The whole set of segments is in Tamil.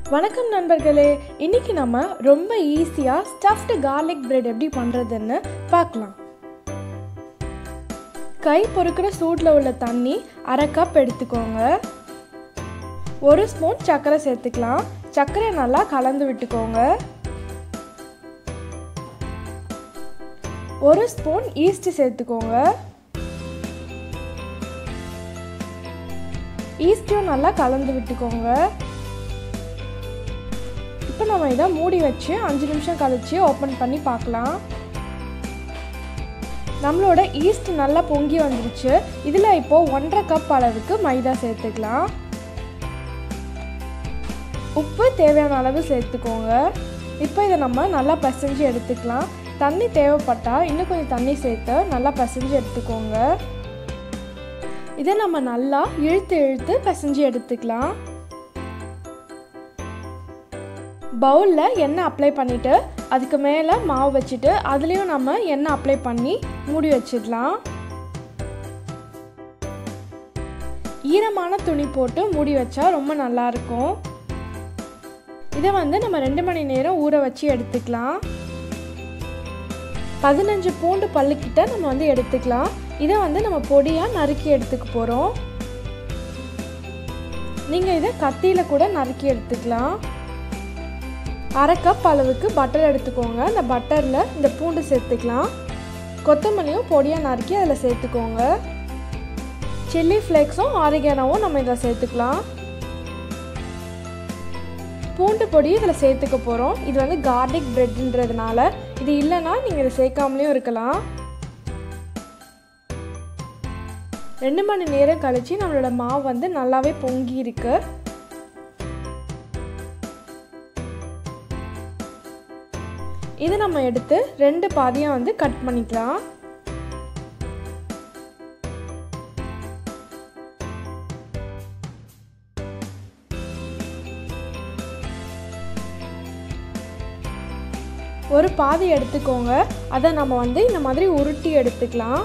வணக்கம் நண்பர்களே இன்னைக்கு நம்ம ரொம்ப ஈஸியாக ஸ்டஃப்டு கார்லிக் பிரெட் எப்படி பண்ணுறதுன்னு பார்க்கலாம் கை பொறுக்கிற சூட்டில் உள்ள தண்ணி அரை கப் எடுத்துக்கோங்க ஒரு ஸ்பூன் சர்க்கரை சேர்த்துக்கலாம் சர்க்கரையை நல்லா கலந்து விட்டுக்கோங்க ஒரு ஸ்பூன் ஈஸ்ட் சேர்த்துக்கோங்க ஈஸ்ட்டையும் நல்லா கலந்து விட்டுக்கோங்க இப்போ நம்ம இதை மூடி வச்சு அஞ்சு நிமிஷம் கழிச்சு ஓப்பன் பண்ணி பார்க்கலாம் நம்மளோட ஈஸ்ட் நல்லா பொங்கி வந்துருச்சு இதில் இப்போது ஒன்றரை கப் அளவுக்கு மைதா சேர்த்துக்கலாம் உப்பு தேவையான அளவு சேர்த்துக்கோங்க இப்போ இதை நம்ம நல்லா பசைஞ்சு எடுத்துக்கலாம் தண்ணி தேவைப்பட்டால் இன்னும் கொஞ்சம் தண்ணி சேர்த்து நல்லா பசைஞ்சு எடுத்துக்கோங்க இதை நம்ம நல்லா இழுத்து இழுத்து பசைஞ்சு எடுத்துக்கலாம் பவுலில் எண்ணெய் அப்ளை பண்ணிவிட்டு அதுக்கு மேலே மாவு வச்சுட்டு அதுலேயும் நம்ம எண்ணெய் அப்ளை பண்ணி மூடி வச்சிடலாம் ஈரமான துணி போட்டு மூடி வச்சா ரொம்ப நல்லாயிருக்கும் இதை வந்து நம்ம ரெண்டு மணி நேரம் ஊற வச்சு எடுத்துக்கலாம் பதினஞ்சு பூண்டு பல்லுக்கிட்ட நம்ம வந்து எடுத்துக்கலாம் இதை வந்து நம்ம பொடியாக நறுக்கி எடுத்துக்க போகிறோம் நீங்கள் இதை கத்தியில் கூட நறுக்கி எடுத்துக்கலாம் அரை கப் அளவுக்கு பட்டர் எடுத்துக்கோங்க இந்த பட்டரில் இந்த பூண்டு சேர்த்துக்கலாம் கொத்தமல்லியும் பொடியாக நறுக்கி அதில் சேர்த்துக்கோங்க சில்லி ஃப்ளேக்ஸும் ஆரிகானாவும் நம்ம இதில் சேர்த்துக்கலாம் பூண்டு பொடி இதில் சேர்த்துக்க போகிறோம் இது வந்து கார்லிக் பிரெட்ன்றதுனால இது இல்லைன்னா நீங்கள் இதை சேர்க்காமலேயும் இருக்கலாம் ரெண்டு மணி நேரம் கழித்து நம்மளோட மாவு வந்து நல்லாவே பொங்கி இருக்கு இது நம்ம எடுத்து ரெண்டு பாதியாக வந்து கட் பண்ணிக்கலாம் ஒரு பாதி எடுத்துக்கோங்க அதை நம்ம வந்து இந்த மாதிரி உருட்டி எடுத்துக்கலாம்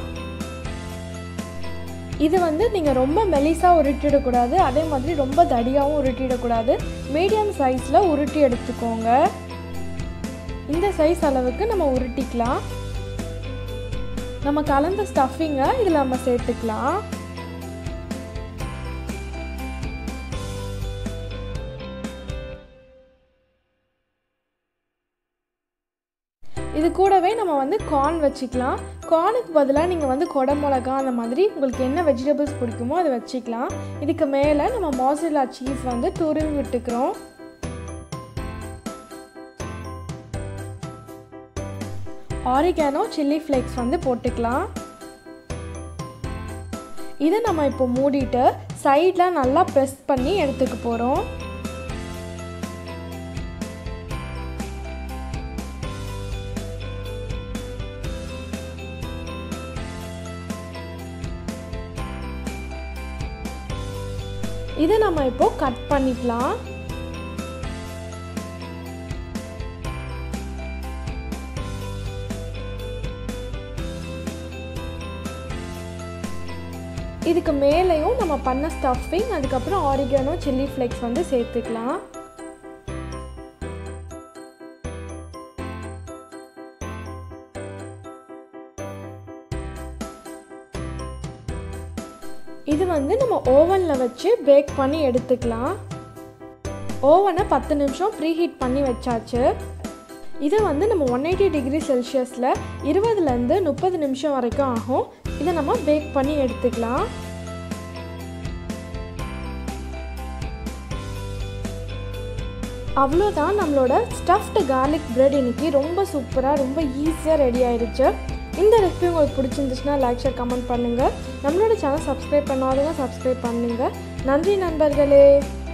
இது வந்து நீங்கள் ரொம்ப மெலிசாக உருட்டிடக்கூடாது அதே மாதிரி ரொம்ப தடியாகவும் உருட்டிடக்கூடாது மீடியம் சைஸில் உருட்டி எடுத்துக்கோங்க இந்த சைஸ் அளவுக்கு நம்ம உருட்டிக்கலாம் நம்ம கலந்த ஸ்டஃபிங்கை இதில் நம்ம சேர்த்துக்கலாம் இது கூடவே நம்ம வந்து கார்ன் வச்சுக்கலாம் கார்னுக்கு பதிலாக நீங்கள் வந்து கொடை மிளகா அந்த மாதிரி உங்களுக்கு என்ன வெஜிடபிள்ஸ் பிடிக்குமோ அதை வச்சுக்கலாம் இதுக்கு மேலே நம்ம மாசிலா சீஸ் வந்து துருவி விட்டுக்கிறோம் ஆரிகானோ சில்லி ஃப்ளேக்ஸ் வந்து போட்டுக்கலாம் இதை நம்ம இப்போ மூடிட்டு சைடில் நல்லா ப்ரெஸ் பண்ணி எடுத்துக்க போகிறோம் இதை நம்ம இப்போ கட் பண்ணிக்கலாம் இதுக்கு மேலேயும் நம்ம பண்ண ஸ்டஃபிங் அதுக்கப்புறம் ஆரிகானோ சில்லி ஃப்ளேக்ஸ் வந்து சேர்த்துக்கலாம் இது வந்து நம்ம ஓவனில் வச்சு பேக் பண்ணி எடுத்துக்கலாம் ஓவனை பத்து நிமிஷம் ப்ரீ ஹீட் பண்ணி வச்சாச்சு இதை வந்து நம்ம ஒன் எயிட்டி டிகிரி செல்சியஸில் இருபதுலேருந்து முப்பது நிமிஷம் வரைக்கும் ஆகும் இதை நம்ம பேக் பண்ணி எடுத்துக்கலாம் அவ்வளோதான் நம்மளோட ஸ்டஃப்டு கார்லிக் பிரெட் இன்னைக்கு ரொம்ப சூப்பராக ரொம்ப ஈஸியாக ரெடி ஆயிடுச்சு இந்த ரெசிபி உங்களுக்கு பிடிச்சிருந்துச்சுன்னா லைக் ஷேர் கமெண்ட் பண்ணுங்கள் நம்மளோட சேனல் சப்ஸ்கிரைப் பண்ணாதவங்க சப்ஸ்கிரைப் பண்ணுங்கள் நன்றி நண்பர்களே